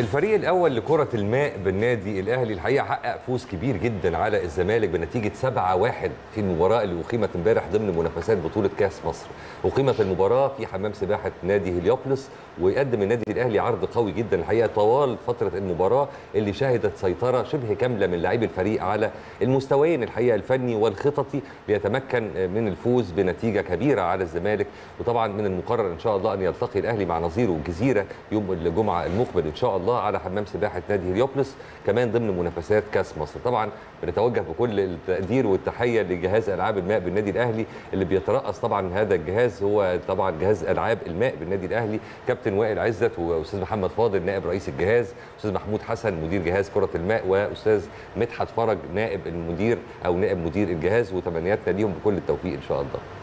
الفريق الاول لكره الماء بالنادي الاهلي الحقيقه حقق فوز كبير جدا على الزمالك بنتيجه 7-1 في المباراه اللي اقيمت امبارح ضمن منافسات بطوله كاس مصر اقيمت المباراه في حمام سباحه نادي هليوبلس ويقدم النادي الاهلي عرض قوي جدا الحقيقه طوال فتره المباراه اللي شهدت سيطره شبه كامله من لاعبي الفريق على المستويين الحقيقه الفني والخططي ليتمكن من الفوز بنتيجه كبيره على الزمالك وطبعا من المقرر ان شاء الله ان يلتقي الاهلي مع نظيره الجزيره يوم الجمعه المقبل ان شاء الله على حمام سباحه نادي هليوبلس كمان ضمن منافسات كاس مصر طبعا بنتوجه بكل التقدير والتحيه لجهاز العاب الماء بالنادي الاهلي اللي بيترأس طبعا هذا الجهاز هو طبعا جهاز العاب الماء بالنادي الاهلي كابتن وائل عزت واستاذ محمد فاضل نائب رئيس الجهاز استاذ محمود حسن مدير جهاز كره الماء واستاذ مدحت فرج نائب المدير او نائب مدير الجهاز وتمنياتنا ليهم بكل التوفيق ان شاء الله